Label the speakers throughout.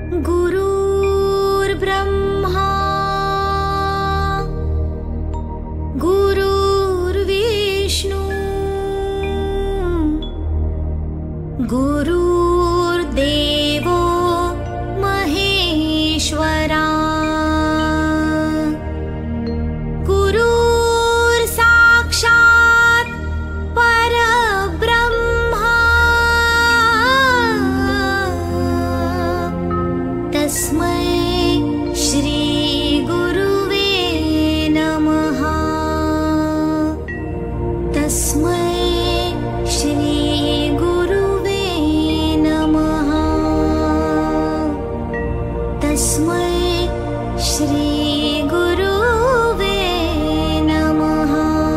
Speaker 1: गुरुर्ब्रह्मा गुरुर्विष्णु गुरुर्देवो महेश्वरा गुरुर्साक्षात् परब्रह्मा तस्मै श्रीगुरुवे नमः तस्मै श्रीगुरुवे नमः तस्मै श्रीगुरुवे नमः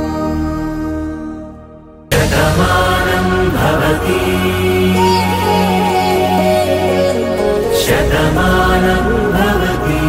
Speaker 2: शतमानं भवति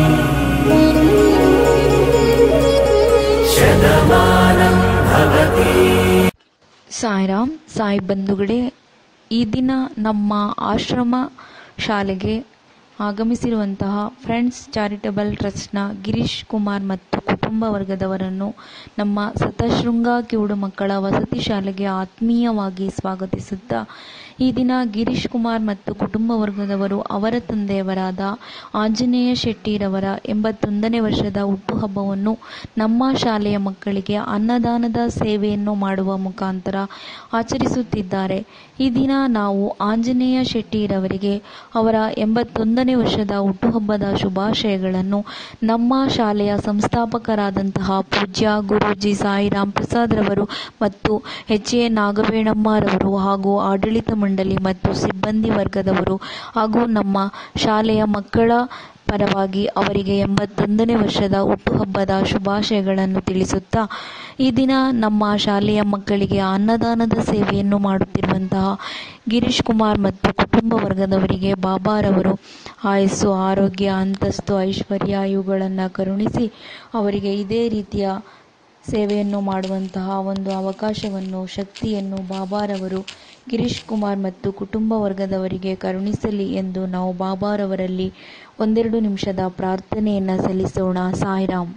Speaker 2: शतमानं भवति
Speaker 3: ಸಾಯಿರಾಮ್ ಸಾಯಿ ಬಂಧುಗಳೇ ಈ ದಿನ ನಮ್ಮ ಆಶ್ರಮ ಶಾಲೆಗೆ ಆಗಮಿಸಿರುವಂತಹ ಫ್ರೆಂಡ್ಸ್ ಚಾರಿಟಬಲ್ ಟ್ರಸ್ಟ್ನ ಗಿರೀಶ್ ಕುಮಾರ್ ಮತ್ತು ಕುಟುಂಬ ವರ್ಗದವರನ್ನು ನಮ್ಮ ಸತಶೃಂಗ ಕಿವುಡು ಮಕ್ಕಳ ವಸತಿ ಶಾಲೆಗೆ ಆತ್ಮೀಯವಾಗಿ ಸ್ವಾಗತಿಸುತ್ತಾ ಈ ದಿನ ಗಿರೀಶ್ ಕುಮಾರ್ ಮತ್ತು ಕುಟುಂಬ ವರ್ಗದವರು ಅವರ ತಂದೆಯವರಾದ ಆಂಜನೇಯ ಶೆಟ್ಟಿರವರ ಎಂಬತ್ತೊಂದನೇ ವರ್ಷದ ಹುಟ್ಟುಹಬ್ಬವನ್ನು ನಮ್ಮ ಶಾಲೆಯ ಮಕ್ಕಳಿಗೆ ಅನ್ನದಾನದ ಸೇವೆಯನ್ನು ಮಾಡುವ ಮುಖಾಂತರ ಆಚರಿಸುತ್ತಿದ್ದಾರೆ ಈ ದಿನ ನಾವು ಆಂಜನೇಯ ಶೆಟ್ಟಿರವರಿಗೆ ಅವರ ಎಂಬತ್ತೊಂದನೇ ವರ್ಷದ ಹುಟ್ಟುಹಬ್ಬದ ಶುಭಾಶಯಗಳನ್ನು ನಮ್ಮ ಶಾಲೆಯ ಸಂಸ್ಥಾಪಕರಾದಂತಹ ಪೂಜ್ಯ ಗುರೂಜಿ ಸಾಯಿರಾಮ್ ಪ್ರಸಾದ್ ರವರು ಮತ್ತು ಎಚ್ ಎ ನಾಗವೇಣಮ್ಮರವರು ಹಾಗೂ ಆಡಳಿತ ಮಂಡಳಿ ಮತ್ತು ಸಿಬ್ಬಂದಿ ವರ್ಗದವರು ಹಾಗೂ ನಮ್ಮ ಶಾಲೆಯ ಮಕ್ಕಳ ಪರವಾಗಿ ಅವರಿಗೆ ಎಂಬತ್ತೊಂದನೇ ವರ್ಷದ ಹುಟ್ಟುಹಬ್ಬದ ಶುಭಾಶಯಗಳನ್ನು ತಿಳಿಸುತ್ತಾ ಈ ದಿನ ನಮ್ಮ ಶಾಲೆಯ ಮಕ್ಕಳಿಗೆ ಅನ್ನದಾನದ ಸೇವೆಯನ್ನು ಮಾಡುತ್ತಿರುವಂತಹ ಗಿರೀಶ್ ಕುಮಾರ್ ಮತ್ತು ಕುಟುಂಬ ವರ್ಗದವರಿಗೆ ಬಾಬಾರವರು ಆಯಸ್ಸು ಆರೋಗ್ಯ ಅಂತಸ್ತು ಐಶ್ವರ್ಯ ಇವುಗಳನ್ನು ಕರುಣಿಸಿ ಅವರಿಗೆ ಇದೇ ರೀತಿಯ ಸೇವೆಯನ್ನು ಮಾಡುವಂತಹ ಒಂದು ಅವಕಾಶವನ್ನು ಶಕ್ತಿಯನ್ನು ಬಾಬಾರವರು ಗಿರೀಶ್ ಕುಮಾರ್ ಮತ್ತು ಕುಟುಂಬ ವರ್ಗದವರಿಗೆ ಕರುಣಿಸಲಿ ಎಂದು ನಾವು ಬಾಬಾರವರಲ್ಲಿ ಒಂದೆರಡು ನಿಮಿಷದ ಪ್ರಾರ್ಥನೆಯನ್ನು ಸಲ್ಲಿಸೋಣ ಸಾಯಿರಾಮ್